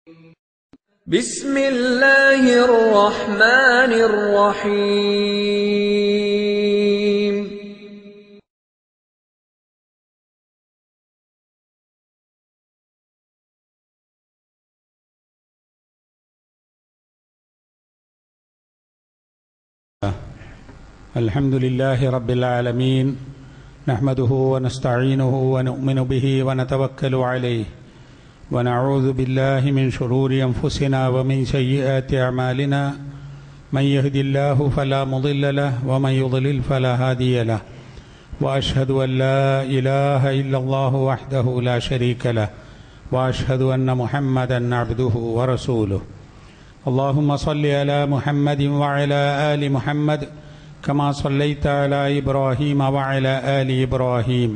بسم الله الرحمن الرحيم الحمد لله رب العالمين نحمده ونستعينه ونؤمن به ونتوكل عليه ونعوذ بالله من شرور انفسنا ومن سيئات اعمالنا من يهد الله فلا مضل له ومن يضلل فلا هادي له واشهد ان لا اله الا الله وحده لا شريك له واشهد ان محمدا عبده ورسوله اللهم صل على محمد وعلى ال محمد كما صليت على ابراهيم وعلى ال ابراهيم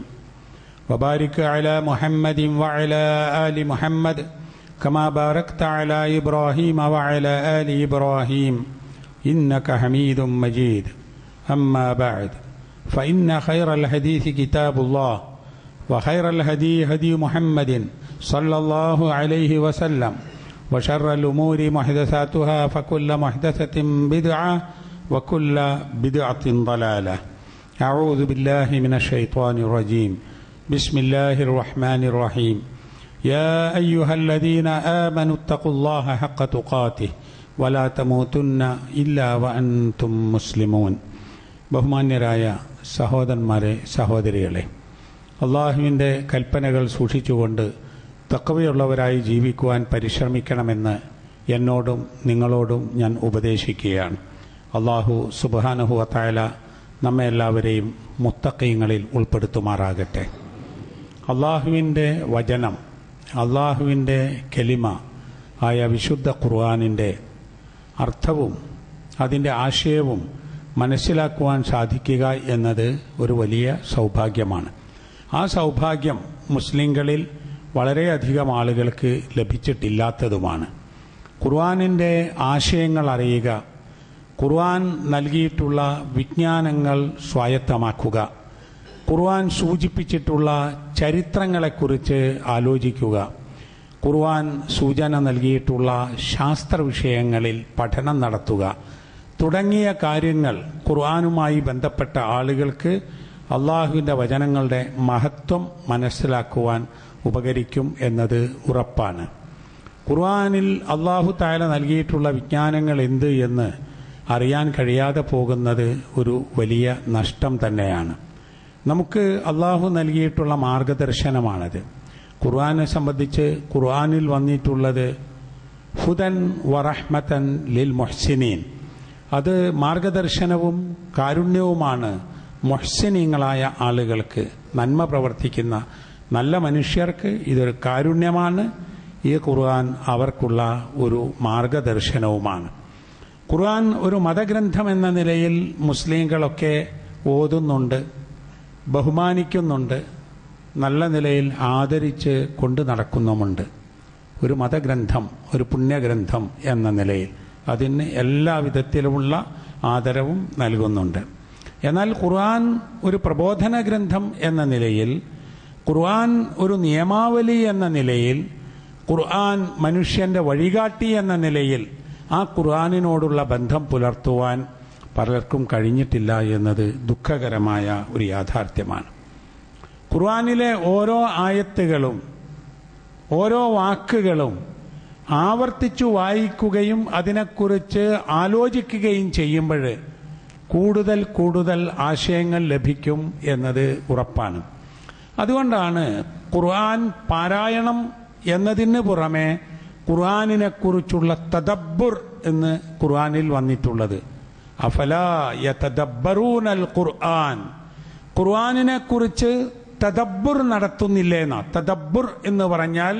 وبارك على محمد وعلى ال محمد كما باركت على ابراهيم وعلى ال ابراهيم انك حميد مجيد اما بعد فان خير الحديث كتاب الله وخير الهدي هدي محمد صلى الله عليه وسلم وشر الامور محدثاتها فكل محدثه بدعه وكل بدعة ضلالة أعوذ بالله من الشيطان الرجيم بسم الله الرحمن الرحيم يا أيها الذين آمنوا اتقوا الله حق تقاته ولا تموتن إلا وأنتم مسلمون ബഹുമാന്യരായ സഹോദരന്മാരെ സഹോദരികളെ അള്ളാഹുവിൻ്റെ കൽപ്പനകൾ സൂക്ഷിച്ചുകൊണ്ട് തക്കവയുള്ളവരായി ജീവിക്കുവാൻ പരിശ്രമിക്കണമെന്ന് എന്നോടും നിങ്ങളോടും ഞാൻ ഉപദേശിക്കുകയാണ് അള്ളാഹു സുബാനഹു അത്തായ നമ്മെ എല്ലാവരെയും മുത്തക്കയങ്ങളിൽ ഉൾപ്പെടുത്തുമാറാകട്ടെ അള്ളാഹുവിൻ്റെ വചനം അള്ളാഹുവിൻ്റെ കെലിമ ആയ വിശുദ്ധ ഖുർആാനിൻ്റെ അർത്ഥവും അതിൻ്റെ ആശയവും മനസ്സിലാക്കുവാൻ സാധിക്കുക എന്നത് ഒരു വലിയ സൗഭാഗ്യമാണ് ആ സൗഭാഗ്യം മുസ്ലിങ്ങളിൽ വളരെയധികം ആളുകൾക്ക് ലഭിച്ചിട്ടില്ലാത്തതുമാണ് ഖുർആാനിൻ്റെ ആശയങ്ങൾ അറിയുക ഖുർആൻ നൽകിയിട്ടുള്ള വിജ്ഞാനങ്ങൾ സ്വായത്തമാക്കുക ഖുർആൻ സൂചിപ്പിച്ചിട്ടുള്ള ചരിത്രങ്ങളെക്കുറിച്ച് ആലോചിക്കുക ഖുർആൻ സൂചന നൽകിയിട്ടുള്ള ശാസ്ത്ര വിഷയങ്ങളിൽ പഠനം നടത്തുക തുടങ്ങിയ കാര്യങ്ങൾ ഖുർആനുമായി ബന്ധപ്പെട്ട ആളുകൾക്ക് അള്ളാഹുവിൻ്റെ വചനങ്ങളുടെ മഹത്വം മനസ്സിലാക്കുവാൻ ഉപകരിക്കും എന്നത് ഉറപ്പാണ് ഖുർആനിൽ അള്ളാഹു താല നൽകിയിട്ടുള്ള വിജ്ഞാനങ്ങൾ എന്ത് എന്ന് അറിയാൻ കഴിയാതെ പോകുന്നത് ഒരു വലിയ നഷ്ടം തന്നെയാണ് നമുക്ക് അള്ളാഹു നൽകിയിട്ടുള്ള മാർഗദർശനമാണത് ഖുർആനെ സംബന്ധിച്ച് ഖുർആനിൽ വന്നിട്ടുള്ളത് ഹുദൻ വറഹ്മത്തൻ ലിൽ മൊഹ്സിനീൻ അത് മാർഗദർശനവും കാരുണ്യവുമാണ് മൊഹ്സിനീങ്ങളായ ആളുകൾക്ക് നന്മ പ്രവർത്തിക്കുന്ന നല്ല മനുഷ്യർക്ക് ഇതൊരു കാരുണ്യമാണ് ഈ ഖുർആൻ അവർക്കുള്ള ഒരു മാർഗദർശനവുമാണ് ഖുർആൻ ഒരു മതഗ്രന്ഥം എന്ന നിലയിൽ മുസ്ലിങ്ങളൊക്കെ ഓതുന്നുണ്ട് ബഹുമാനിക്കുന്നുണ്ട് നല്ല നിലയിൽ ആദരിച്ച് കൊണ്ടു നടക്കുന്നുമുണ്ട് ഒരു മതഗ്രന്ഥം ഒരു പുണ്യഗ്രന്ഥം എന്ന നിലയിൽ അതിന് എല്ലാ വിധത്തിലുമുള്ള ആദരവും നൽകുന്നുണ്ട് എന്നാൽ ഖുർആൻ ഒരു പ്രബോധന ഗ്രന്ഥം എന്ന നിലയിൽ ഖുർആൻ ഒരു നിയമാവലി എന്ന നിലയിൽ ഖുർആൻ മനുഷ്യന്റെ വഴികാട്ടി എന്ന നിലയിൽ ആ ഖുർആാനിനോടുള്ള ബന്ധം പുലർത്തുവാൻ പലർക്കും കഴിഞ്ഞിട്ടില്ല എന്നത് ദുഃഖകരമായ ഒരു യാഥാർത്ഥ്യമാണ് ഖുർആാനിലെ ഓരോ ആയത്തുകളും ഓരോ വാക്കുകളും ആവർത്തിച്ചു വായിക്കുകയും അതിനെക്കുറിച്ച് ആലോചിക്കുകയും ചെയ്യുമ്പോൾ കൂടുതൽ കൂടുതൽ ആശയങ്ങൾ ലഭിക്കും എന്നത് ഉറപ്പാണ് അതുകൊണ്ടാണ് ഖുർആൻ പാരായണം എന്നതിന് പുറമെ ഖുർആാനിനെ കുറിച്ചുള്ള തദബ്ബുർ എന്ന് ഖുർആാനിൽ വന്നിട്ടുള്ളത് അഫലാ യതദബ്ബറൂനൽ ഖുർആൻ ഖുർആാനിനെ കുറിച്ച് തദബ്ബുർ നടത്തുന്നില്ലേന്ന തദബ്ബുർ എന്ന് പറഞ്ഞാൽ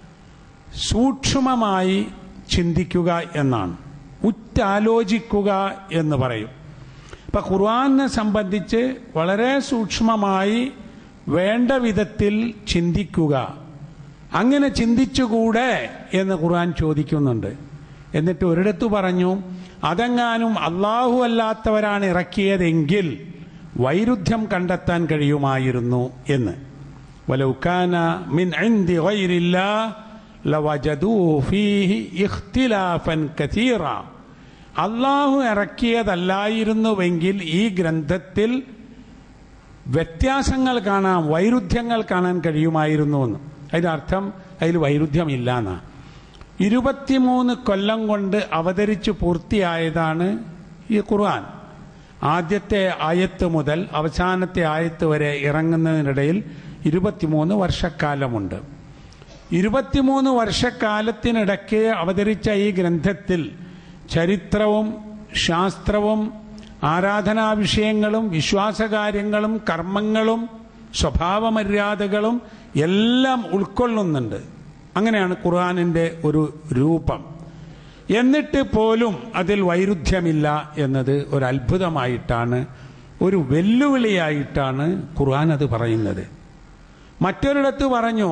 സൂക്ഷ്മമായി ചിന്തിക്കുക എന്നാണ് ഉറ്റാലോചിക്കുക എന്ന് പറയും ഇപ്പൊ ഖുർആാനെ സംബന്ധിച്ച് വളരെ സൂക്ഷ്മമായി വേണ്ട വിധത്തിൽ ചിന്തിക്കുക അങ്ങനെ ചിന്തിച്ചുകൂടെ എന്ന് ഖുർആൻ ചോദിക്കുന്നുണ്ട് എന്നിട്ട് ഒരിടത്തു പറഞ്ഞു അതെങ്ങാനും അള്ളാഹു അല്ലാത്തവരാണ് ഇറക്കിയതെങ്കിൽ വൈരുദ്ധ്യം കണ്ടെത്താൻ കഴിയുമായിരുന്നു എന്ന് വലൗക്കാന മിൻ ഇൻദി ഗൈരില്ലാ ലവജദൂ ഫീഹി ഇഖ്തിലാഫൻ കഥീറ അള്ളാഹു ഇറക്കിയതല്ലായിരുന്നുവെങ്കിൽ ഈ ഗ്രന്ഥത്തിൽ വ്യത്യാസങ്ങൾ കാണാം വൈരുദ്ധ്യങ്ങൾ കാണാൻ കഴിയുമായിരുന്നു എന്ന് അതിന്റെ അർത്ഥം അതിൽ വൈരുദ്ധ്യമില്ല എന്നാ ഇരുപത്തിമൂന്ന് കൊല്ലം കൊണ്ട് അവതരിച്ചു പൂർത്തിയായതാണ് ഈ ഖുർആൻ ആദ്യത്തെ ആയത്ത് മുതൽ അവസാനത്തെ ആയത്ത് വരെ ഇറങ്ങുന്നതിനിടയിൽ ഇരുപത്തിമൂന്ന് വർഷക്കാലമുണ്ട് ഇരുപത്തിമൂന്ന് വർഷക്കാലത്തിനിടയ്ക്ക് അവതരിച്ച ഈ ഗ്രന്ഥത്തിൽ ചരിത്രവും ശാസ്ത്രവും ആരാധനാ വിഷയങ്ങളും വിശ്വാസകാര്യങ്ങളും കർമ്മങ്ങളും സ്വഭാവമര്യാദകളും എല്ലാം ഉൾക്കൊള്ളുന്നുണ്ട് അങ്ങനെയാണ് ഖുർആാനിന്റെ ഒരു രൂപം എന്നിട്ട് പോലും അതിൽ വൈരുദ്ധ്യമില്ല എന്നത് ഒരു അത്ഭുതമായിട്ടാണ് ഒരു വെല്ലുവിളിയായിട്ടാണ് ഖുർആൻ അത് പറയുന്നത് മറ്റൊരിടത്ത് പറഞ്ഞു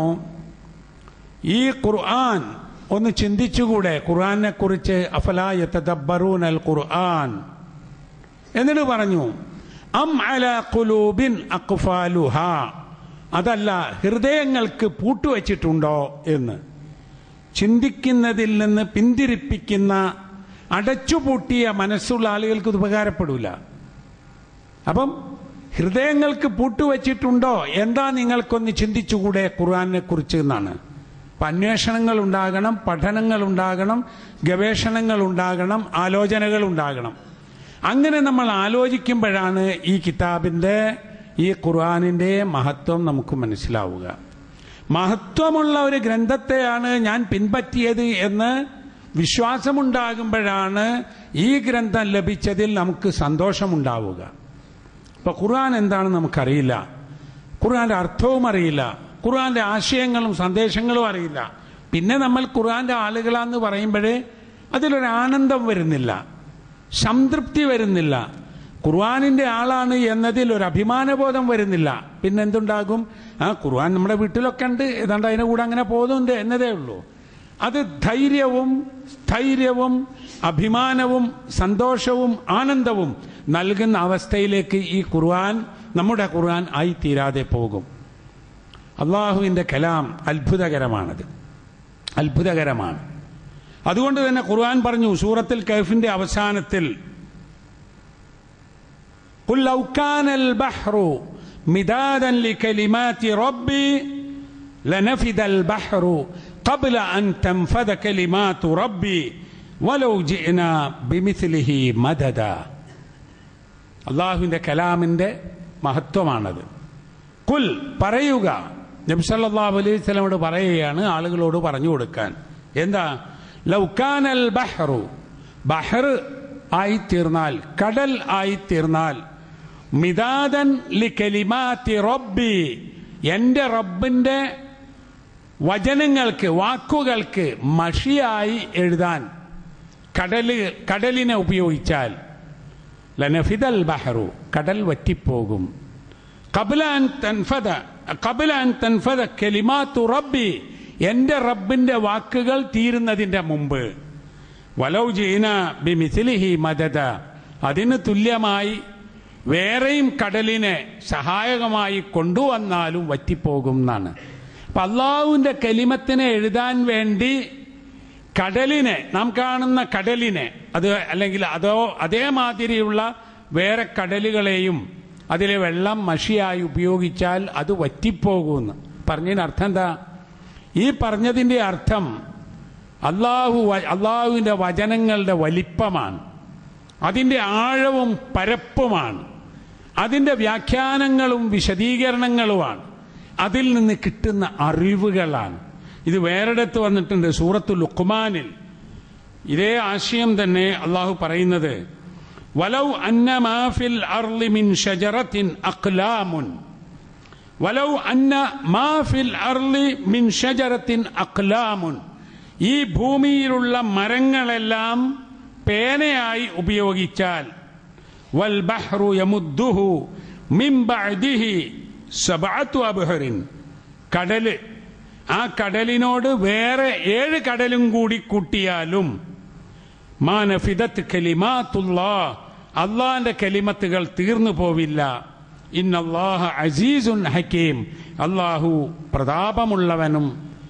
ഈ ഖുർആൻ ഒന്ന് ചിന്തിച്ചുകൂടെ ഖുർആനെ കുറിച്ച് അഫലായത്തബറൂൻ അൽ ഖുർആൻ എന്നിട്ട് പറഞ്ഞു അം അല ഖുലൂബിൻ അഖ്ഫാലുഹ അതല്ല ഹൃദയങ്ങൾക്ക് പൂട്ടുവച്ചിട്ടുണ്ടോ എന്ന് ചിന്തിക്കുന്നതിൽ നിന്ന് പിന്തിരിപ്പിക്കുന്ന അടച്ചുപൂട്ടിയ മനസ്സുള്ള ആളുകൾക്ക് ഇത് ഉപകാരപ്പെടൂല അപ്പം ഹൃദയങ്ങൾക്ക് പൂട്ടുവച്ചിട്ടുണ്ടോ എന്താ നിങ്ങൾക്കൊന്ന് ചിന്തിച്ചുകൂടെ ഖുർആനെ കുറിച്ച് എന്നാണ് അപ്പൊ അന്വേഷണങ്ങൾ ഉണ്ടാകണം പഠനങ്ങൾ ഉണ്ടാകണം ഗവേഷണങ്ങൾ ഉണ്ടാകണം ആലോചനകൾ ഉണ്ടാകണം അങ്ങനെ നമ്മൾ ആലോചിക്കുമ്പോഴാണ് ഈ കിതാബിന്റെ ഈ ഖുർആാനിന്റെ മഹത്വം നമുക്ക് മനസ്സിലാവുക മഹത്വമുള്ള ഒരു ഗ്രന്ഥത്തെയാണ് ഞാൻ പിൻപറ്റിയത് എന്ന് വിശ്വാസമുണ്ടാകുമ്പോഴാണ് ഈ ഗ്രന്ഥം ലഭിച്ചതിൽ നമുക്ക് സന്തോഷമുണ്ടാവുക ഇപ്പൊ ഖുർആൻ എന്താണെന്ന് നമുക്കറിയില്ല ഖുർആന്റെ അർത്ഥവും അറിയില്ല ഖുർആന്റെ ആശയങ്ങളും സന്ദേശങ്ങളും അറിയില്ല പിന്നെ നമ്മൾ ഖുർആന്റെ ആളുകളാന്ന് പറയുമ്പോഴേ അതിലൊരു ആനന്ദം വരുന്നില്ല സംതൃപ്തി വരുന്നില്ല ഖുർആാനിന്റെ ആളാണ് എന്നതിൽ ഒരു അഭിമാനബോധം വരുന്നില്ല പിന്നെ എന്തുണ്ടാകും ആ ഖുർആൻ നമ്മുടെ വീട്ടിലൊക്കെ ഉണ്ട് ഏതാണ്ട് അതിന്റെ കൂടെ അങ്ങനെ പോകുന്നുണ്ട് എന്നതേ ഉള്ളൂ അത് ധൈര്യവും സ്ഥൈര്യവും അഭിമാനവും സന്തോഷവും ആനന്ദവും നൽകുന്ന അവസ്ഥയിലേക്ക് ഈ ഖുർആൻ നമ്മുടെ ഖുർആൻ ആയിത്തീരാതെ പോകും അള്ളാഹുവിന്റെ കലാം അത്ഭുതകരമാണത് അത്ഭുതകരമാണ് അതുകൊണ്ട് തന്നെ ഖുർആൻ പറഞ്ഞു സൂറത്തിൽ കൈഫിന്റെ അവസാനത്തിൽ قل لو كان البحر مدادا لكلمات ربي لنفد البحر قبل أن تنفذ كلمات ربي ولو جئنا بمثله مددا അള്ളാഹുവിന്റെ കലാമിന്റെ മഹത്വമാണത് കുൽ പറയുക നബ്സല്ലാഹു അലൈഹി സ്വലമോട് പറയുകയാണ് ആളുകളോട് പറഞ്ഞു കൊടുക്കാൻ എന്താ ലൗക്കാനൽ ബഹ്റു ബഹർ ആയിത്തീർന്നാൽ കടൽ ആയിത്തീർന്നാൽ മിതാദൻ ലി കലിമാത്തി റബ്ബി എന്റെ റബ്ബിന്റെ വചനങ്ങൾക്ക് വാക്കുകൾക്ക് മഷിയായി എഴുതാൻ കടല് കടലിനെ ഉപയോഗിച്ചാൽ ലനഫിദൽ ബഹറു കടൽ വറ്റിപ്പോകും കബലാൻ തൻഫദ കബലാൻ തൻഫദ കലിമാത്തു റബ്ബി എന്റെ റബ്ബിന്റെ വാക്കുകൾ തീരുന്നതിന്റെ മുമ്പ് വലൗ ജീന ബിമിസിലിഹി മദദ അതിന് തുല്യമായി വേറെയും കടലിനെ സഹായകമായി കൊണ്ടുവന്നാലും വറ്റിപ്പോകും എന്നാണ് അപ്പൊ അള്ളാഹുവിന്റെ കലിമത്തിനെ എഴുതാൻ വേണ്ടി കടലിനെ നാം കാണുന്ന കടലിനെ അത് അല്ലെങ്കിൽ അതോ അതേമാതിരിയുള്ള വേറെ കടലുകളെയും അതിലെ വെള്ളം മഷിയായി ഉപയോഗിച്ചാൽ അത് വറ്റിപ്പോകുമെന്ന് പറഞ്ഞതിന് അർത്ഥം എന്താ ഈ പറഞ്ഞതിന്റെ അർത്ഥം അള്ളാഹു അള്ളാഹുവിന്റെ വചനങ്ങളുടെ വലിപ്പമാണ് അതിന്റെ ആഴവും പരപ്പുമാണ് അതിന്റെ വ്യാഖ്യാനങ്ങളും വിശദീകരണങ്ങളുമാണ് അതിൽ നിന്ന് കിട്ടുന്ന അറിവുകളാണ് ഇത് വേറെടുത്ത് വന്നിട്ടുണ്ട് സൂറത്തു ലുഖ്മാനിൽ ഇതേ ആശയം തന്നെ അള്ളാഹു പറയുന്നത് വലൗ അന്ന മാഫിൽ അർളി മിൻ ഷജറത്തിൻ അഖ്ലാമുൻ വലൗ അന്ന മാഫിൽ അർളി മിൻ ഷജറത്തിൻ അഖ്ലാമുൻ ഈ ഭൂമിയിലുള്ള മരങ്ങളെല്ലാം പേനയായി ഉപയോഗിച്ചാൽ വൽ ബഹ്റു യമുദ്ദുഹു മിൻ ബഅദിഹി സബഅത്തു അബ്ഹറിൻ കടല് ആ കടലിനോട് വേറെ ഏഴ് കടലും കൂടി കൂട്ടിയാലും മാനഫിദത്ത് കലിമാത്തുല്ലാ അള്ളാന്റെ കലിമത്തുകൾ തീർന്നു പോവില്ല ഇന്നല്ലാഹ അസീസുൻ ഹക്കീം അള്ളാഹു പ്രതാപമുള്ളവനും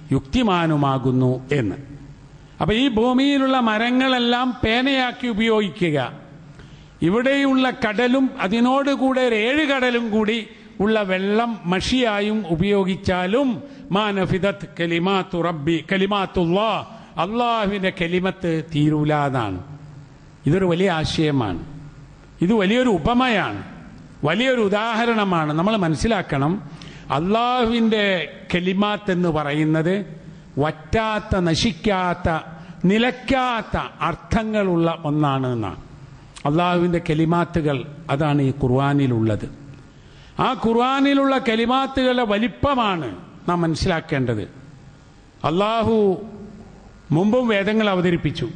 യുക്തിമാനുമാകുന്നു എന്ന് അപ്പൊ ഈ ഭൂമിയിലുള്ള മരങ്ങളെല്ലാം പേനയാക്കി ഉപയോഗിക്കുക ഇവിടെയുള്ള കടലും അതിനോടുകൂടെ ഒരു ഏഴ് കടലും കൂടി ഉള്ള വെള്ളം മഷിയായും ഉപയോഗിച്ചാലും മാനഫിദത്ത് കലിമാത്തു റബ്ബി കലിമാത്തുല്ലാ അള്ളാഹുവിന്റെ കലിമത്ത് തീരൂല എന്നാണ് ഇതൊരു വലിയ ആശയമാണ് ഇത് വലിയൊരു ഉപമയാണ് വലിയൊരു ഉദാഹരണമാണ് നമ്മൾ മനസ്സിലാക്കണം അള്ളാഹുവിന്റെ കലിമാത്ത് എന്ന് പറയുന്നത് വറ്റാത്ത നശിക്കാത്ത നിലയ്ക്കാത്ത അർത്ഥങ്ങളുള്ള ഒന്നാണ് എന്നാണ് അള്ളാഹുവിന്റെ കലിമാത്തുകൾ അതാണ് ഈ ഖുർആാനിലുള്ളത് ആ ഖുർആാനിലുള്ള കലിമാത്തുകളുടെ വലിപ്പമാണ് നാം മനസ്സിലാക്കേണ്ടത് അള്ളാഹു മുമ്പും വേദങ്ങൾ അവതരിപ്പിച്ചു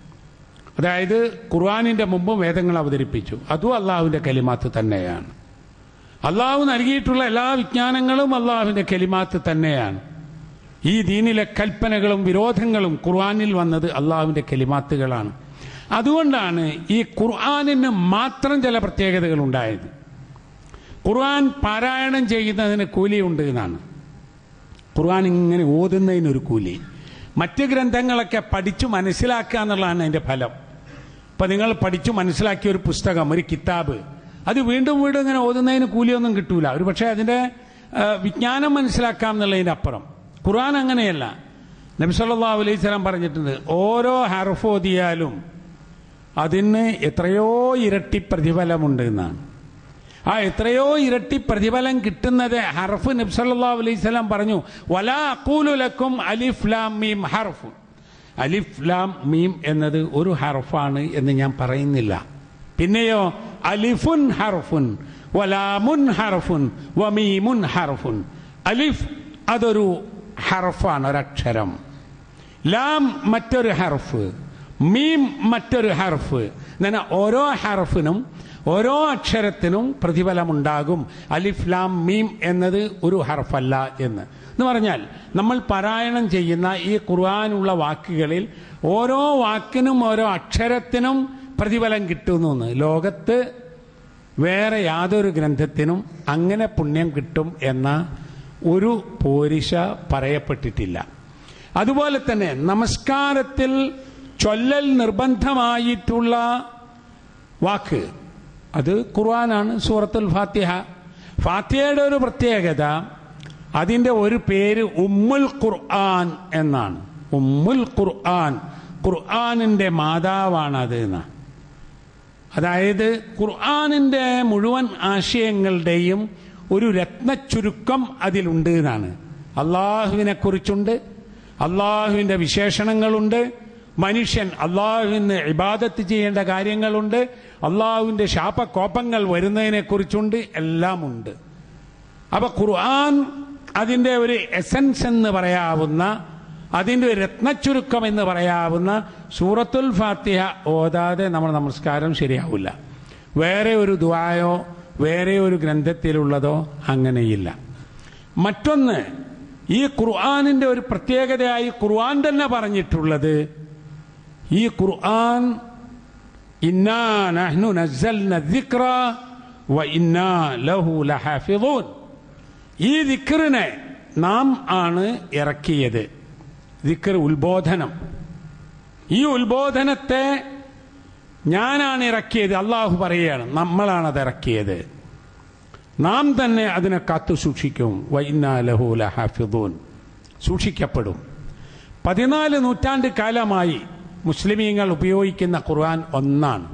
അതായത് ഖുർആാനിന്റെ മുമ്പും വേദങ്ങൾ അവതരിപ്പിച്ചു അതും അള്ളാഹുവിന്റെ കലിമാത്ത് തന്നെയാണ് അള്ളാഹു നൽകിയിട്ടുള്ള എല്ലാ വിജ്ഞാനങ്ങളും അള്ളാഹുവിന്റെ കലിമാത്ത് തന്നെയാണ് ഈ ദീനിലെ കൽപ്പനകളും വിരോധങ്ങളും ഖുർആാനിൽ വന്നത് അള്ളാഹുവിന്റെ കലിമാത്തുകളാണ് അതുകൊണ്ടാണ് ഈ ഖുർആാനിന് മാത്രം ചില പ്രത്യേകതകൾ ഉണ്ടായത് ഖുർആൻ പാരായണം ചെയ്യുന്നതിന് കൂലിയുണ്ട് എന്നാണ് ഖുർആൻ ഇങ്ങനെ ഓതുന്നതിനൊരു കൂലി മറ്റ് ഗ്രന്ഥങ്ങളൊക്കെ പഠിച്ചു മനസ്സിലാക്കുക എന്നുള്ളതാണ് അതിന്റെ ഫലം ഇപ്പൊ നിങ്ങൾ പഠിച്ചു മനസ്സിലാക്കിയ ഒരു പുസ്തകം ഒരു കിതാബ് അത് വീണ്ടും വീണ്ടും ഇങ്ങനെ ഓതുന്നതിന് കൂലിയൊന്നും കിട്ടൂല ഒരു പക്ഷേ അതിന്റെ ആ, വിജ്ഞാനം മനസ്സിലാക്കാം എന്നുള്ളതിന്റെ അപ്പുറം ഖുർആൻ അങ്ങനെയല്ല നബി സല്ലല്ലാഹു അലൈഹി സ്വലാം പറഞ്ഞിട്ടുണ്ട് ഓരോ ഹർഫ് ഓതിയാലും അതിന് എത്രയോ ഇരട്ടി പ്രതിഫലമുണ്ട് എന്നാണ് ആ എത്രയോ ഇരട്ടി പ്രതിഫലം കിട്ടുന്നത് ഹർഫ് നബ്സല്ലാ അലൈഹി സ്വലാം പറഞ്ഞു വലാ അക്കൂലുലക്കും അലിഫ് ലാം മീം ഹർഫ് അലിഫ് ലാം മീം എന്നത് ഒരു ഹർഫാണ് എന്ന് ഞാൻ പറയുന്നില്ല പിന്നെയോ അലിഫുൻ ഹർഫുൻ വലാമുൻ ഹർഫുൻ വമീമുൻ ഹർഫുൻ അലിഫ് അതൊരു ഹർഫാണ് ഒരക്ഷരം ലാം മറ്റൊരു ഹർഫ് മീം മറ്റൊരു ഹർഫ് അങ്ങനെ ഓരോ ഹർഫിനും ഓരോ അക്ഷരത്തിനും പ്രതിഫലമുണ്ടാകും അലിഫ് ലാം മീം എന്നത് ഒരു ഹർഫല്ല എന്ന് എന്ന് പറഞ്ഞാൽ നമ്മൾ പാരായണം ചെയ്യുന്ന ഈ ഖുർആാനുള്ള വാക്കുകളിൽ ഓരോ വാക്കിനും ഓരോ അക്ഷരത്തിനും പ്രതിഫലം കിട്ടുന്നു എന്ന് ലോകത്ത് വേറെ യാതൊരു ഗ്രന്ഥത്തിനും അങ്ങനെ പുണ്യം കിട്ടും എന്ന ഒരു പോരിശ പറയപ്പെട്ടിട്ടില്ല അതുപോലെ തന്നെ നമസ്കാരത്തിൽ ചൊല്ലൽ നിർബന്ധമായിട്ടുള്ള വാക്ക് അത് ഖുർആനാണ് സൂറത്തുൽ ഫാത്തിഹ ഫാത്തിഹയുടെ ഒരു പ്രത്യേകത അതിന്റെ ഒരു പേര് ഉമ്മുൽ ഖുർആൻ എന്നാണ് ഉമ്മുൽ ഖുർആൻ ഖുർആനിന്റെ മാതാവാണ് അത് എന്നാണ് അതായത് ഖുർആാനിന്റെ മുഴുവൻ ആശയങ്ങളുടെയും ഒരു രത്നച്ചുരുക്കം അതിലുണ്ട് എന്നാണ് അള്ളാഹുവിനെ കുറിച്ചുണ്ട് അള്ളാഹുവിന്റെ വിശേഷണങ്ങളുണ്ട് മനുഷ്യൻ അള്ളാഹുവിന് ഇബാദത്ത് ചെയ്യേണ്ട കാര്യങ്ങളുണ്ട് അള്ളാഹുവിന്റെ ശാപകോപങ്ങൾ വരുന്നതിനെ കുറിച്ചുണ്ട് എല്ലാം ഉണ്ട് അപ്പൊ ഖുർആൻ അതിന്റെ ഒരു എസൻസ് എന്ന് പറയാവുന്ന അതിന്റെ ഒരു രത്നച്ചുരുക്കം എന്ന് പറയാവുന്ന സൂറത്തുൽ ഫാത്തിഹ ഓതാതെ നമ്മുടെ നമസ്കാരം ശരിയാവില്ല വേറെ ഒരു ദുആയോ വേറെ ഒരു ഗ്രന്ഥത്തിലുള്ളതോ അങ്ങനെയില്ല മറ്റൊന്ന് ഈ ഖുർആാനിന്റെ ഒരു പ്രത്യേകതയായി ഖുർആൻ തന്നെ പറഞ്ഞിട്ടുള്ളത് ഈ ഖുർആൻ ഇന്നാ നഹ്നു നസ്സൽന ദിക്റ വ ഇന്നാ ലഹു ലഹാഫിദൂൻ ഈ ദിക്റിനെ നാം ആണ് ഇറക്കിയത് ദിക്ർ ഉത്ബോധനം ഈ ഉത്ബോധനത്തെ ഞാനാണ് ഇറക്കിയത് അള്ളാഹു പറയുകയാണ് നമ്മളാണ് അത് ഇറക്കിയത് നാം തന്നെ അതിനെ കാത്തു സൂക്ഷിക്കും വൈന്നാ ലഹു ലഹാഫിദൂൻ സൂക്ഷിക്കപ്പെടും പതിനാല് നൂറ്റാണ്ട് കാലമായി മുസ്ലിമീങ്ങൾ ഉപയോഗിക്കുന്ന ഖുർആൻ ഒന്നാണ്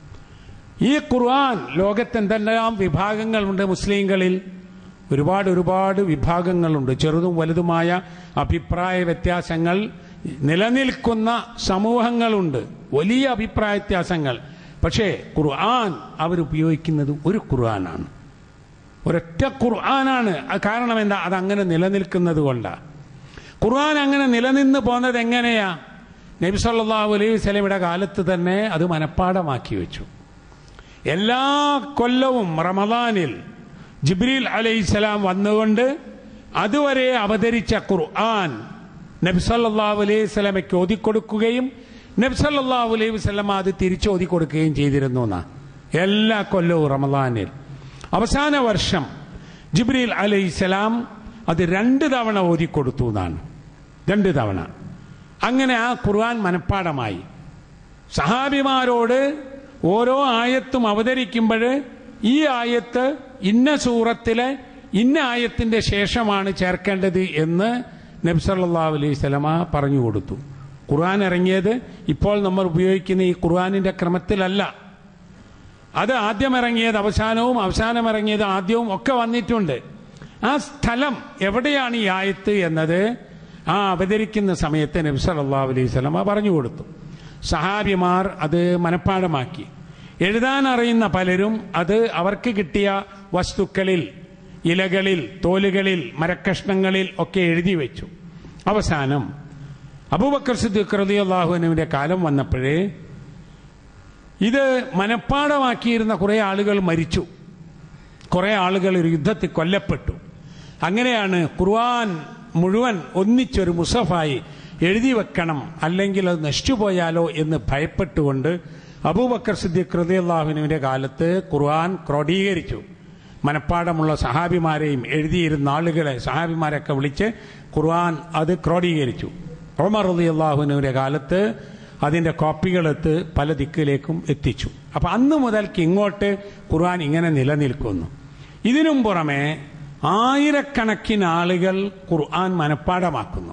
ഈ ഖുർആൻ ലോകത്തെന്തെല്ലാം വിഭാഗങ്ങളുണ്ട് മുസ്ലിങ്ങളിൽ ഒരുപാട് ഒരുപാട് വിഭാഗങ്ങളുണ്ട് ചെറുതും വലുതുമായ അഭിപ്രായ വ്യത്യാസങ്ങൾ നിലനിൽക്കുന്ന സമൂഹങ്ങളുണ്ട് വലിയ അഭിപ്രായ വ്യത്യാസങ്ങൾ പക്ഷേ ഖുർആൻ അവരുപയോഗിക്കുന്നത് ഒരു ഖുർആനാണ് ഒരൊറ്റ ഖുർആനാണ് അത് കാരണം എന്താ അത് അങ്ങനെ നിലനിൽക്കുന്നത് കൊണ്ടാണ് ഖുർആൻ അങ്ങനെ നിലനിന്ന് പോകുന്നത് എങ്ങനെയാ നബി സല്ലല്ലാഹു അലൈഹി വസല്ലമയുടെ കാലത്ത് തന്നെ അത് മനഃപ്പാടമാക്കി വെച്ചു എല്ലാ കൊല്ലവും റമദാനിൽ ജിബ്രീൽ അലൈഹിസ്സലാം വന്നുകൊണ്ട് അതുവരെ അവതരിച്ച ഖുർആൻ നബി സല്ലല്ലാഹു അലൈഹി വസല്ലമയ്ക്ക് ഓതിക്കൊടുക്കുകയും നബി സല്ലല്ലാഹു അലൈഹി വസല്ലമ അത് തിരിച്ചു ഓതിക്കൊടുക്കുകയും ചെയ്തിരുന്നു എന്നാ എല്ലാ കൊല്ലവും റമദാനിൽ അവസാന വർഷം ജിബ്രീൽ അലൈഹിസ്സലാം അത് രണ്ട് തവണ ഓതിക്കൊടുത്തു എന്നാണ് രണ്ട് തവണ അങ്ങനെ ആ ഖുർആൻ മനഃപ്പാടമായി സഹാബിമാരോട് ഓരോ ആയത്തും അവതരിക്കുമ്പോൾ ഈ ആയത്ത് ഇന്ന സൂറത്തിലെ ഇന്ന ആയത്തിന്റെ ശേഷമാണ് ചേർക്കേണ്ടത് എന്ന് നബ്സല്ലാ അലൈഹി സ്വലമ പറഞ്ഞു കൊടുത്തു ഖുർആൻ ഇറങ്ങിയത് ഇപ്പോൾ നമ്മൾ ഉപയോഗിക്കുന്ന ഈ ഖുർആനിന്റെ ക്രമത്തിലല്ല അത് ആദ്യം ഇറങ്ങിയത് അവസാനവും അവസാനം ഇറങ്ങിയത് ആദ്യവും ഒക്കെ വന്നിട്ടുണ്ട് ആ സ്ഥലം എവിടെയാണ് ഈ ആയത്ത് എന്നത് ആ അവതരിക്കുന്ന സമയത്ത് നബി സല്ലല്ലാഹു അലൈഹി സ്വലമ പറഞ്ഞു കൊടുത്തു സഹാബിമാർ അത് മനഃപ്പാടമാക്കി എഴുതാൻ അറിയുന്ന പലരും അത് അവർക്ക് കിട്ടിയ വസ്തുക്കളിൽ ഇലകളിൽ തോലുകളിൽ മരക്കഷ്ണങ്ങളിൽ ഒക്കെ എഴുതി വെച്ചു അവസാനം അബൂബക്കർ സിദ്ദീഖ് റളിയല്ലാഹുവിന്റെ കാലം വന്നപ്പോഴേ ഇത് മനഃപ്പാടമാക്കിയിരുന്ന കുറെ ആളുകൾ മരിച്ചു കുറെ ആളുകൾ ഒരു യുദ്ധത്തിൽ കൊല്ലപ്പെട്ടു അങ്ങനെയാണ് ഖുർആൻ മുഴുവൻ ഒന്നിച്ചൊരു മുസഫായി എഴുതി വെക്കണം അല്ലെങ്കിൽ അത് നശിച്ചുപോയാലോ എന്ന് ഭയപ്പെട്ടുകൊണ്ട് അബൂബക്കർ സിദ്ദീഖ് റളിയല്ലാഹുവിന്റെ കാലത്ത് ഖുർആൻ ക്രോഡീകരിച്ചു മനഃപ്പാടമുള്ള സഹാബിമാരെയും എഴുതിയിരുന്ന ആളുകളെ സഹാബിമാരൊക്കെ വിളിച്ച് ഖുർആൻ അത് ക്രോഡീകരിച്ചു ഒമർ റളിയല്ലാഹുവിന്റെ കാലത്ത് അതിന്റെ കോപ്പികളെത്ത് പല ദിക്കിലേക്കും എത്തിച്ചു അപ്പൊ അന്ന് മുതൽക്ക് ഇങ്ങോട്ട് ഖുർആൻ ഇങ്ങനെ നിലനിൽക്കുന്നു ഇതിനും പുറമെ ആയിരക്കണക്കിന് ആളുകൾ ഖുർആൻ മനഃപ്പാടമാക്കുന്നു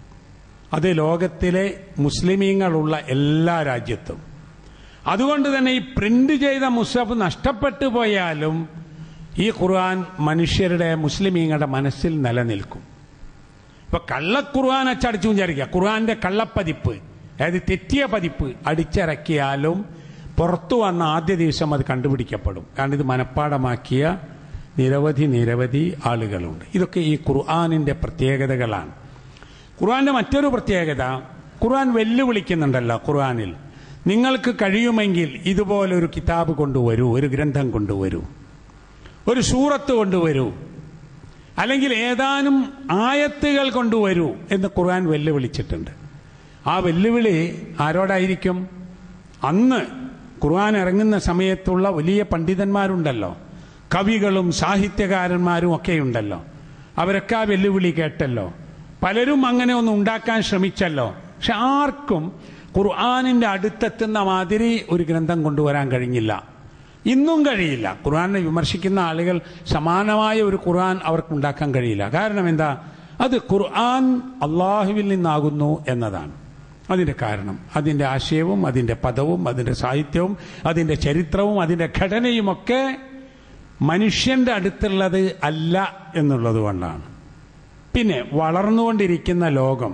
അത് ലോകത്തിലെ മുസ്ലിമീങ്ങളുള്ള എല്ലാ രാജ്യത്തും അതുകൊണ്ട് തന്നെ ഈ പ്രിന്റ് ചെയ്ത മുസഫ് നഷ്ടപ്പെട്ടു പോയാലും ഈ ഖുർആൻ മനുഷ്യരുടെ മുസ്ലിമീങ്ങളുടെ മനസ്സിൽ നിലനിൽക്കും ഇപ്പൊ കള്ള ഖുർആൻ അച്ചടിച്ചു വിചാരിക്കുക ഖുർആന്റെ കള്ളപ്പതിപ്പ് അതായത് തെറ്റിയ പതിപ്പ് അടിച്ചിറക്കിയാലും പുറത്തു വന്ന ആദ്യ ദിവസം അത് കണ്ടുപിടിക്കപ്പെടും കാരണം ഇത് മനഃപ്പാടമാക്കിയ നിരവധി നിരവധി ആളുകളുണ്ട് ഇതൊക്കെ ഈ ഖുർആാനിന്റെ പ്രത്യേകതകളാണ് ഖുർആന്റെ മറ്റൊരു പ്രത്യേകത ഖുർആൻ വെല്ലുവിളിക്കുന്നുണ്ടല്ലോ ഖുർആനിൽ നിങ്ങൾക്ക് കഴിയുമെങ്കിൽ ഇതുപോലൊരു കിതാബ് കൊണ്ടുവരൂ ഒരു ഗ്രന്ഥം കൊണ്ടുവരൂ ഒരു സൂറത്ത് കൊണ്ടുവരൂ അല്ലെങ്കിൽ ഏതാനും ആയത്തുകൾ കൊണ്ടുവരൂ എന്ന് ഖുർആൻ വെല്ലുവിളിച്ചിട്ടുണ്ട് ആ വെല്ലുവിളി ആരോടായിരിക്കും അന്ന് ഖുർആൻ ഇറങ്ങുന്ന സമയത്തുള്ള വലിയ പണ്ഡിതന്മാരുണ്ടല്ലോ കവികളും സാഹിത്യകാരന്മാരും ഒക്കെയുണ്ടല്ലോ അവരൊക്കെ ആ വെല്ലുവിളി കേട്ടല്ലോ പലരും അങ്ങനെ ഒന്ന് ഉണ്ടാക്കാൻ ശ്രമിച്ചല്ലോ പക്ഷെ ആർക്കും ഖുർആാനിന്റെ അടുത്തെത്തുന്ന മാതിരി ഒരു ഗ്രന്ഥം കൊണ്ടുവരാൻ കഴിഞ്ഞില്ല ഇന്നും കഴിയില്ല ഖുർആനെ വിമർശിക്കുന്ന ആളുകൾ സമാനമായ ഒരു ഖുർആൻ അവർക്ക് ഉണ്ടാക്കാൻ കഴിയില്ല കാരണം എന്താ അത് ഖുർആൻ അള്ളാഹുവിൽ നിന്നാകുന്നു എന്നതാണ് അതിന്റെ കാരണം അതിന്റെ ആശയവും അതിന്റെ പദവും അതിന്റെ സാഹിത്യവും അതിന്റെ ചരിത്രവും അതിന്റെ ഘടനയുമൊക്കെ മനുഷ്യന്റെ അടുത്തുള്ളത് അല്ല എന്നുള്ളത് കൊണ്ടാണ് പിന്നെ വളർന്നുകൊണ്ടിരിക്കുന്ന ലോകം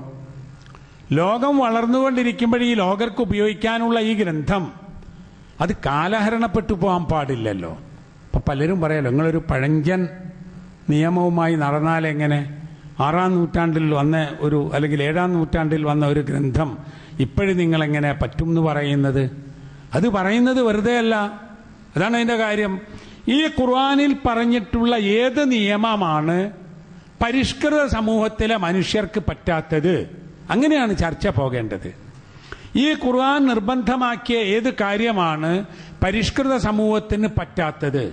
ലോകം വളർന്നുകൊണ്ടിരിക്കുമ്പോൾ ഈ ലോകർക്ക് ഉപയോഗിക്കാനുള്ള ഈ ഗ്രന്ഥം അത് കാലഹരണപ്പെട്ടു പോകാൻ പാടില്ലല്ലോ അപ്പൊ പലരും പറയാലോ നിങ്ങളൊരു പഴഞ്ചൻ നിയമവുമായി നടന്നാൽ എങ്ങനെ ആറാം നൂറ്റാണ്ടിൽ വന്ന ഒരു അല്ലെങ്കിൽ ഏഴാം നൂറ്റാണ്ടിൽ വന്ന ഒരു ഗ്രന്ഥം ഇപ്പോഴും നിങ്ങൾ എങ്ങനെ പറ്റും എന്ന് പറയുന്നത് അത് പറയുന്നത് വെറുതെ അല്ല അതാണ് അതിന്റെ കാര്യം ഈ ഖുർആാനിൽ പറഞ്ഞിട്ടുള്ള ഏത് നിയമമാണ് പരിഷ്കൃത സമൂഹത്തിലെ മനുഷ്യർക്ക് പറ്റാത്തത് അങ്ങനെയാണ് ചർച്ച പോകേണ്ടത് ഈ ഖുർആൻ നിർബന്ധമാക്കിയ ഏത് കാര്യമാണ് പരിഷ്കൃത സമൂഹത്തിന് പറ്റാത്തത്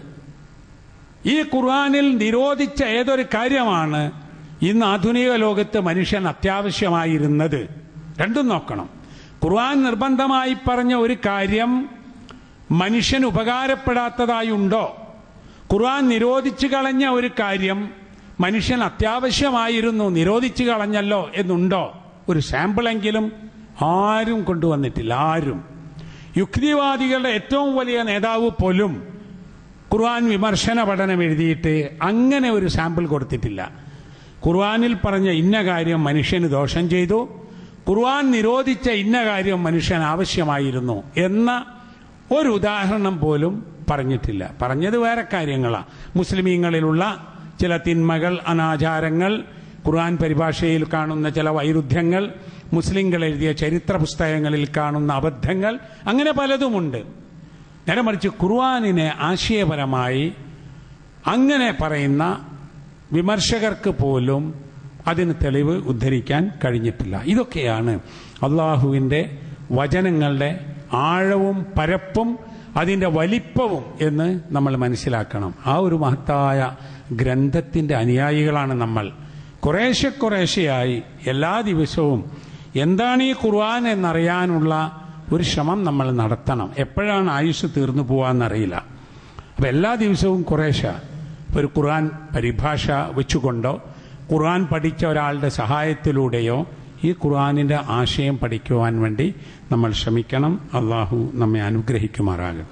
ഈ ഖുർആനിൽ നിരോധിച്ച ഏതൊരു കാര്യമാണ് ഇന്ന് ആധുനിക ലോകത്ത് മനുഷ്യൻ അത്യാവശ്യമായിരുന്നത് രണ്ടും നോക്കണം ഖുർആൻ നിർബന്ധമായി പറഞ്ഞ ഒരു കാര്യം മനുഷ്യന് ഉപകാരപ്പെടാത്തതായി ഉണ്ടോ ഖുർആൻ നിരോധിച്ചു കളഞ്ഞ ഒരു കാര്യം മനുഷ്യൻ അത്യാവശ്യമായിരുന്നു നിരോധിച്ചു കളഞ്ഞല്ലോ എന്നുണ്ടോ ഒരു സാമ്പിളെങ്കിലും ആരും കൊണ്ടുവന്നിട്ടില്ല ആരും യുക്തിവാദികളുടെ ഏറ്റവും വലിയ നേതാവ് പോലും ഖുർആൻ വിമർശന പഠനം എഴുതിയിട്ട് അങ്ങനെ ഒരു സാമ്പിൾ കൊടുത്തിട്ടില്ല ഖുർആനിൽ പറഞ്ഞ ഇന്ന കാര്യം മനുഷ്യന് ദോഷം ചെയ്തു ഖുർആൻ നിരോധിച്ച ഇന്ന കാര്യം മനുഷ്യൻ ആവശ്യമായിരുന്നു എന്ന ഒരു ഉദാഹരണം പോലും പറഞ്ഞിട്ടില്ല പറഞ്ഞത് വേറെ കാര്യങ്ങളാണ് മുസ്ലിമീങ്ങളിലുള്ള ചില തിന്മകൾ അനാചാരങ്ങൾ ഖുർആൻ പരിഭാഷയിൽ കാണുന്ന ചില വൈരുദ്ധ്യങ്ങൾ മുസ്ലിങ്ങൾ എഴുതിയ ചരിത്ര പുസ്തകങ്ങളിൽ കാണുന്ന അബദ്ധങ്ങൾ അങ്ങനെ പലതുമുണ്ട് നേരെ മറിച്ച് ഖുർആാനിനെ ആശയപരമായി അങ്ങനെ പറയുന്ന വിമർശകർക്ക് പോലും അതിന് തെളിവ് ഉദ്ധരിക്കാൻ കഴിഞ്ഞിട്ടില്ല ഇതൊക്കെയാണ് അള്ളാഹുവിൻ്റെ വചനങ്ങളുടെ ആഴവും പരപ്പും അതിൻ്റെ വലിപ്പവും എന്ന് നമ്മൾ മനസ്സിലാക്കണം ആ ഒരു മഹത്തായ ഗ്രന്ഥത്തിൻ്റെ അനുയായികളാണ് നമ്മൾ കുറേശ്ശെ കുറേശ്ശെയായി എല്ലാ ദിവസവും എന്താണ് ഈ ഖുർആൻ എന്നറിയാനുള്ള ഒരു ശ്രമം നമ്മൾ നടത്തണം എപ്പോഴാണ് ആയുസ് തീർന്നു പോവാന്നറിയില്ല അപ്പം എല്ലാ ദിവസവും കുറേശ്ശെ ഒരു ഖുർആൻ പരിഭാഷ വെച്ചുകൊണ്ടോ ഖുർആൻ പഠിച്ച ഒരാളുടെ സഹായത്തിലൂടെയോ ഈ ഖുർആനിൻ്റെ ആശയം പഠിക്കുവാൻ വേണ്ടി നമ്മൾ ശ്രമിക്കണം അള്ളാഹു നമ്മെ അനുഗ്രഹിക്കുമാറാകട്ടെ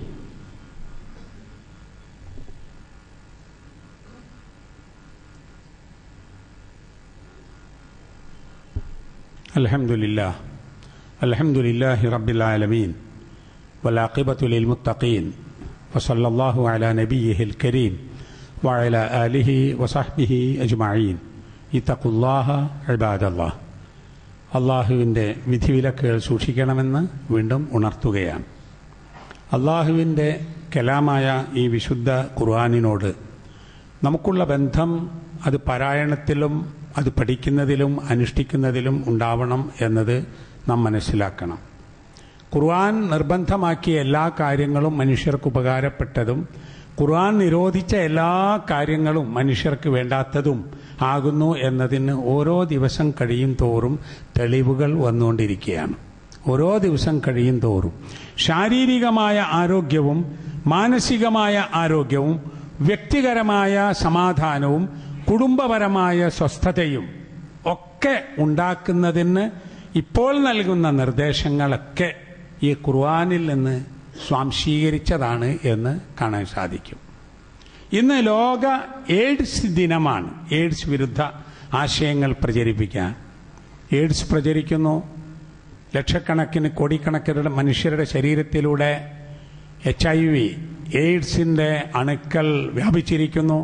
الحمد لله الحمد لله رب العالمين والعاقبة للمتقين وصلى الله على نبيه الكريم وعلى آله وصحبه أجمعين اتقوا الله عباد الله അള്ളാഹുവിൻ്റെ വിധിവിലക്കുകൾ സൂക്ഷിക്കണമെന്ന് വീണ്ടും ഉണർത്തുകയാണ് അള്ളാഹുവിൻ്റെ കലാമായ ഈ വിശുദ്ധ ഖുർആാനിനോട് നമുക്കുള്ള ബന്ധം അത് പാരായണത്തിലും അത് പഠിക്കുന്നതിലും അനുഷ്ഠിക്കുന്നതിലും ഉണ്ടാവണം എന്നത് നാം മനസ്സിലാക്കണം ഖുർആൻ നിർബന്ധമാക്കിയ എല്ലാ കാര്യങ്ങളും മനുഷ്യർക്ക് ഉപകാരപ്പെട്ടതും ഖുർആൻ നിരോധിച്ച എല്ലാ കാര്യങ്ങളും മനുഷ്യർക്ക് വേണ്ടാത്തതും ആകുന്നു എന്നതിന് ഓരോ ദിവസം കഴിയും തോറും തെളിവുകൾ വന്നുകൊണ്ടിരിക്കുകയാണ് ഓരോ ദിവസം കഴിയും തോറും ശാരീരികമായ ആരോഗ്യവും മാനസികമായ ആരോഗ്യവും വ്യക്തിപരമായ സമാധാനവും കുടുംബപരമായ സ്വസ്ഥതയും ഒക്കെ ഉണ്ടാക്കുന്നതിന് ഇപ്പോൾ നൽകുന്ന നിർദ്ദേശങ്ങളൊക്കെ ഈ ഖുർആാനിൽ നിന്ന് സ്വാംശീകരിച്ചതാണ് എന്ന് കാണാൻ സാധിക്കും ഇന്ന് ലോക എയ്ഡ്സ് ദിനമാണ് എയ്ഡ്സ് വിരുദ്ധ ആശയങ്ങൾ പ്രചരിപ്പിക്കാൻ എയ്ഡ്സ് പ്രചരിക്കുന്നു ലക്ഷക്കണക്കിന് കോടിക്കണക്കിന് മനുഷ്യരുടെ ശരീരത്തിലൂടെ എച്ച് ഐ വി എയ്ഡ്സിൻ്റെ അണുക്കൾ വ്യാപിച്ചിരിക്കുന്നു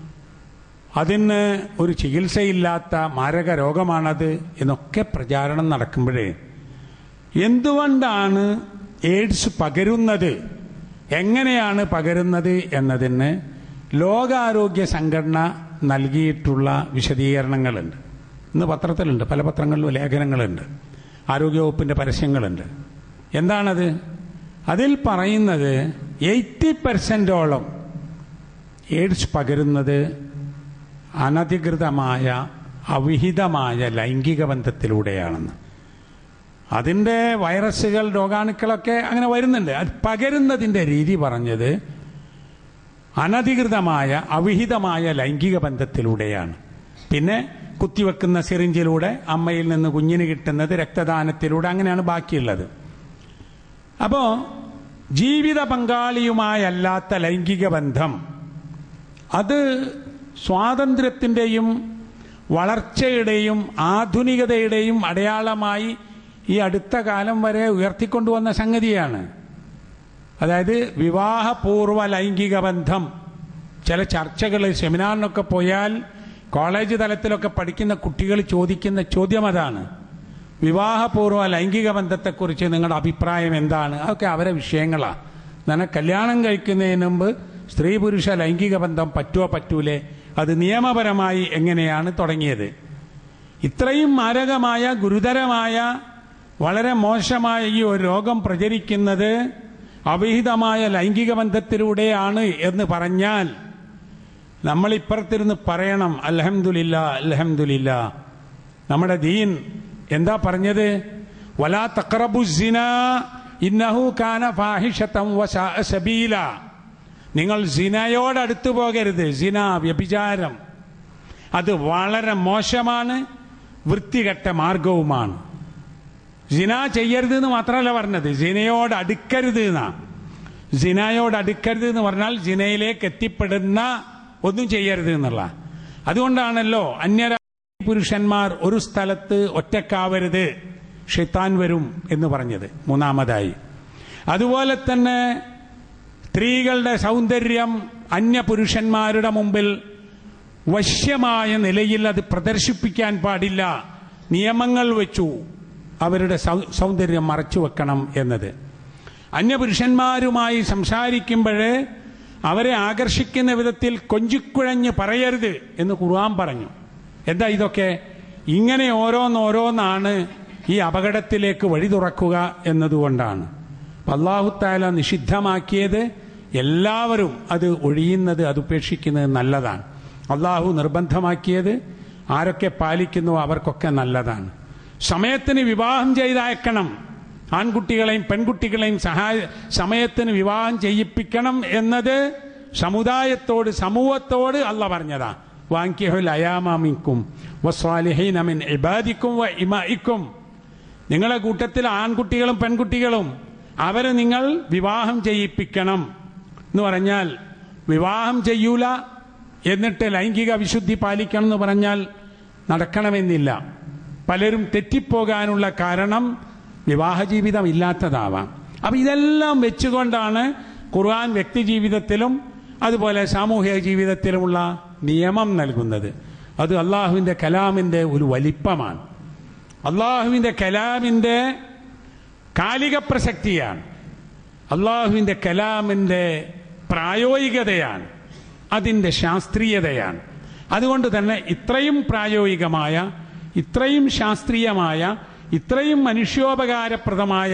അതിന് ഒരു ചികിത്സയില്ലാത്ത മാരക രോഗമാണത് എന്നൊക്കെ പ്രചാരണം നടക്കുമ്പോഴേ എന്തുകൊണ്ടാണ് എയ്ഡ്സ് പകരുന്നത് എങ്ങനെയാണ് പകരുന്നത് എന്നതിന് ലോകാരോഗ്യ സംഘടന നൽകിയിട്ടുള്ള വിശദീകരണങ്ങളുണ്ട് ഇന്ന് പത്രത്തിലുണ്ട് പല പത്രങ്ങളിലും ലേഖനങ്ങളുണ്ട് ആരോഗ്യവകുപ്പിൻ്റെ പരസ്യങ്ങളുണ്ട് എന്താണത് അതിൽ പറയുന്നത് എയ്റ്റി പെർസെൻറ്റോളം എയ്ഡ്സ് പകരുന്നത് അനധികൃതമായ അവിഹിതമായ ലൈംഗിക ബന്ധത്തിലൂടെയാണെന്ന് അതിൻ്റെ വൈറസുകൾ രോഗാണുക്കളൊക്കെ അങ്ങനെ വരുന്നുണ്ട് അത് പകരുന്നതിൻ്റെ രീതി പറഞ്ഞത് അനധികൃതമായ അവിഹിതമായ ലൈംഗിക ബന്ധത്തിലൂടെയാണ് പിന്നെ കുത്തിവെക്കുന്ന സിറിഞ്ചിലൂടെ അമ്മയിൽ നിന്ന് കുഞ്ഞിന് കിട്ടുന്നത് രക്തദാനത്തിലൂടെ അങ്ങനെയാണ് ബാക്കിയുള്ളത് അപ്പോൾ ജീവിത പങ്കാളിയുമായല്ലാത്ത ലൈംഗിക ബന്ധം അത് സ്വാതന്ത്ര്യത്തിൻ്റെയും വളർച്ചയുടെയും ആധുനികതയുടെയും അടയാളമായി ഈ അടുത്ത കാലം വരെ ഉയർത്തിക്കൊണ്ടുവന്ന സംഗതിയാണ് അതായത് വിവാഹപൂർവ്വ ലൈംഗിക ബന്ധം ചില ചർച്ചകൾ സെമിനാറിനൊക്കെ പോയാൽ കോളേജ് തലത്തിലൊക്കെ പഠിക്കുന്ന കുട്ടികൾ ചോദിക്കുന്ന ചോദ്യം അതാണ് വിവാഹപൂർവ്വ ലൈംഗിക ബന്ധത്തെക്കുറിച്ച് നിങ്ങളുടെ അഭിപ്രായം എന്താണ് അതൊക്കെ അവരെ വിഷയങ്ങളാണ് എന്നാൽ കല്യാണം കഴിക്കുന്നതിന് മുമ്പ് സ്ത്രീ പുരുഷ ലൈംഗിക ബന്ധം പറ്റുമോ പറ്റൂലേ അത് നിയമപരമായി എങ്ങനെയാണ് തുടങ്ങിയത് ഇത്രയും മാരകമായ ഗുരുതരമായ വളരെ മോശമായ ഈ ഒരു രോഗം പ്രചരിക്കുന്നത് അവിഹിതമായ ലൈംഗിക ബന്ധത്തിലൂടെയാണ് എന്ന് പറഞ്ഞാൽ നമ്മൾ ഇപ്പുറത്തിരുന്ന് പറയണം അൽഹംദുലില്ല അൽഹംദുലില്ല നമ്മുടെ ദീൻ എന്താ പറഞ്ഞത് വലാ തക്രബു സിന ഇന്നഹു കാന ഫാഹിഷത്തം വസാ സബീല നിങ്ങൾ സിനയോട് അടുത്തു പോകരുത് സിന വ്യഭിചാരം അത് വളരെ മോശമാണ് വൃത്തികെട്ട മാർഗവുമാണ് സിന ചെയ്യരുത് എന്ന് മാത്രമല്ല പറഞ്ഞത് സിനയോട് അടുക്കരുത് എന്നാ സിനയോട് അടുക്കരുത് എന്ന് പറഞ്ഞാൽ സിനയിലേക്ക് എത്തിപ്പെടുന്ന ഒന്നും ചെയ്യരുത് എന്നുള്ള അതുകൊണ്ടാണല്ലോ അന്യരാ പുരുഷന്മാർ ഒരു സ്ഥലത്ത് ഒറ്റക്കാവരുത് ഷെയ്ത്താൻ വരും എന്ന് പറഞ്ഞത് മൂന്നാമതായി അതുപോലെ തന്നെ സ്ത്രീകളുടെ സൗന്ദര്യം അന്യ പുരുഷന്മാരുടെ മുമ്പിൽ വശ്യമായ നിലയിൽ അത് പ്രദർശിപ്പിക്കാൻ പാടില്ല നിയമങ്ങൾ വെച്ചു അവരുടെ സൗ- സൗന്ദര്യം മറച്ചു വെക്കണം എന്നത് അന്യപുരുഷന്മാരുമായി സംസാരിക്കുമ്പോൾ അവരെ ആകർഷിക്കുന്ന വിധത്തിൽ കൊഞ്ചിക്കുഴഞ്ഞ് പറയരുത് എന്ന് ഖുർആൻ പറഞ്ഞു എന്താ ഇതൊക്കെ ഇങ്ങനെ ഓരോന്നോരോന്നാണ് ഈ അപകടത്തിലേക്ക് വഴി തുറക്കുക എന്നതുകൊണ്ടാണ് അള്ളാഹുത്താല നിഷിദ്ധമാക്കിയത് എല്ലാവരും അത് ഒഴിയുന്നത് അത് ഉപേക്ഷിക്കുന്നത് നല്ലതാണ് അള്ളാഹു നിർബന്ധമാക്കിയത് ആരൊക്കെ പാലിക്കുന്നു അവർക്കൊക്കെ നല്ലതാണ് സമയത്തിന് വിവാഹം ചെയ്തയക്കണം ആൺകുട്ടികളെയും പെൺകുട്ടികളെയും സഹായ സമയത്തിന് വിവാഹം ചെയ്യിപ്പിക്കണം എന്നത് സമുദായത്തോട് സമൂഹത്തോട് അല്ല പറഞ്ഞതാ വാങ്കിഹുൽ അയാമിക്കും വസ്വാലിഹീനമിൻ ഇബാദിക്കും വ ഇമായിക്കും നിങ്ങളെ കൂട്ടത്തിൽ ആൺകുട്ടികളും പെൺകുട്ടികളും അവരെ നിങ്ങൾ വിവാഹം ചെയ്യിപ്പിക്കണം എന്ന് പറഞ്ഞാൽ വിവാഹം ചെയ്യൂല എന്നിട്ട് ലൈംഗിക വിശുദ്ധി പാലിക്കണം എന്ന് പറഞ്ഞാൽ നടക്കണമെന്നില്ല പലരും തെറ്റിപ്പോകാനുള്ള കാരണം വിവാഹ ജീവിതം ഇല്ലാത്തതാവാം അപ്പൊ ഇതെല്ലാം വെച്ചുകൊണ്ടാണ് ഖുർആൻ വ്യക്തി ജീവിതത്തിലും അതുപോലെ സാമൂഹിക ജീവിതത്തിലുമുള്ള നിയമം നൽകുന്നത് അത് അള്ളാഹുവിന്റെ കലാമിന്റെ ഒരു വലിപ്പമാണ് അള്ളാഹുവിന്റെ കലാമിന്റെ കാലിക പ്രസക്തിയാണ് അള്ളാഹുവിന്റെ കലാമിന്റെ പ്രായോഗികതയാണ് അതിന്റെ ശാസ്ത്രീയതയാണ് അതുകൊണ്ട് തന്നെ ഇത്രയും പ്രായോഗികമായ ഇത്രയും ശാസ്ത്രീയമായ ഇത്രയും മനുഷ്യോപകാരപ്രദമായ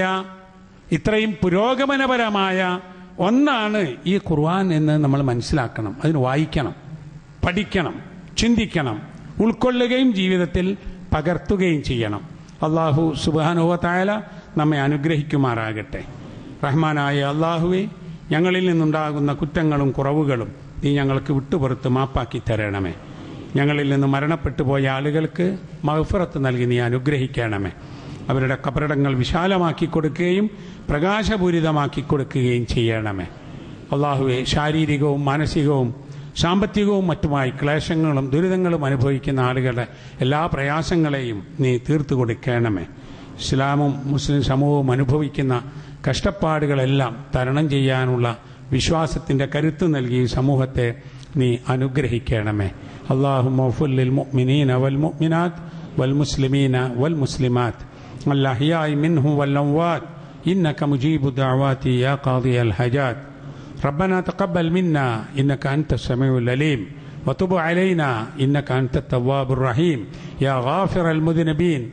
ഇത്രയും പുരോഗമനപരമായ ഒന്നാണ് ഈ ഖുർആൻ എന്ന് നമ്മൾ മനസ്സിലാക്കണം അതിന് വായിക്കണം പഠിക്കണം ചിന്തിക്കണം ഉൾക്കൊള്ളുകയും ജീവിതത്തിൽ പകർത്തുകയും ചെയ്യണം അള്ളാഹു സുബാനുവത്തായ നമ്മെ അനുഗ്രഹിക്കുമാറാകട്ടെ റഹ്മാനായ അള്ളാഹുവെ ഞങ്ങളിൽ നിന്നുണ്ടാകുന്ന കുറ്റങ്ങളും കുറവുകളും നീ ഞങ്ങൾക്ക് വിട്ടുപുറത്ത് മാപ്പാക്കി തരണമേ ഞങ്ങളിൽ നിന്ന് മരണപ്പെട്ടു പോയ ആളുകൾക്ക് മഹഫറത്ത് നൽകി നീ അനുഗ്രഹിക്കണമേ അവരുടെ കബറിടങ്ങൾ വിശാലമാക്കി കൊടുക്കുകയും പ്രകാശപൂരിതമാക്കി കൊടുക്കുകയും ചെയ്യണമേ അള്ളാഹുവെ ശാരീരികവും മാനസികവും സാമ്പത്തികവും മറ്റുമായി ക്ലേശങ്ങളും ദുരിതങ്ങളും അനുഭവിക്കുന്ന ആളുകളുടെ എല്ലാ പ്രയാസങ്ങളെയും നീ തീർത്തു കൊടുക്കണമേ ഇസ്ലാമും മുസ്ലിം സമൂഹവും അനുഭവിക്കുന്ന കഷ്ടപ്പാടുകളെല്ലാം തരണം ചെയ്യാനുള്ള വിശ്വാസത്തിന്റെ കരുത്ത് നൽകി ഈ സമൂഹത്തെ നീ അനുഗ്രഹിക്കണമേ അള്ളാഹു മൗഫുല്ലിൽ മുഅ്മിനീന വൽ മുഅ്മിനാത്ത് വൽ മുസ്ലിമീന വൽ മുസ്ലിമാത്ത് الأحياء منهم والأموات إنك مجيب الدعوات يا قاضي الحاجات ربنا تقبل منا إنك أنت السميع العليم وتب علينا إنك أنت التواب الرحيم يا غافر المذنبين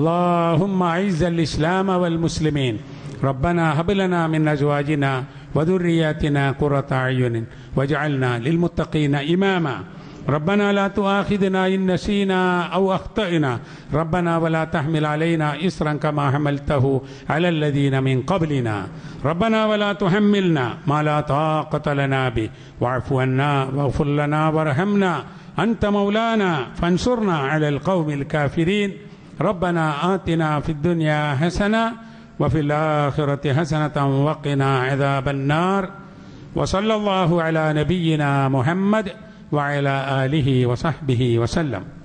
اللهم أعز الإسلام والمسلمين ربنا هب لنا من أزواجنا وذرياتنا قرة أعين واجعلنا للمتقين إماما ربنا لا تؤاخذنا إن نسينا أو أخطأنا ربنا ولا تحمل علينا إصرا كما حملته على الذين من قبلنا ربنا ولا تحملنا ما لا طاقة لنا به واعف عنا واغفر لنا وارحمنا أنت مولانا فانصرنا على القوم الكافرين ربنا آتنا في الدنيا حسنة وفي الآخرة حسنة وقنا عذاب النار وصلى الله على نبينا محمد وعلى آله وصحبه وسلم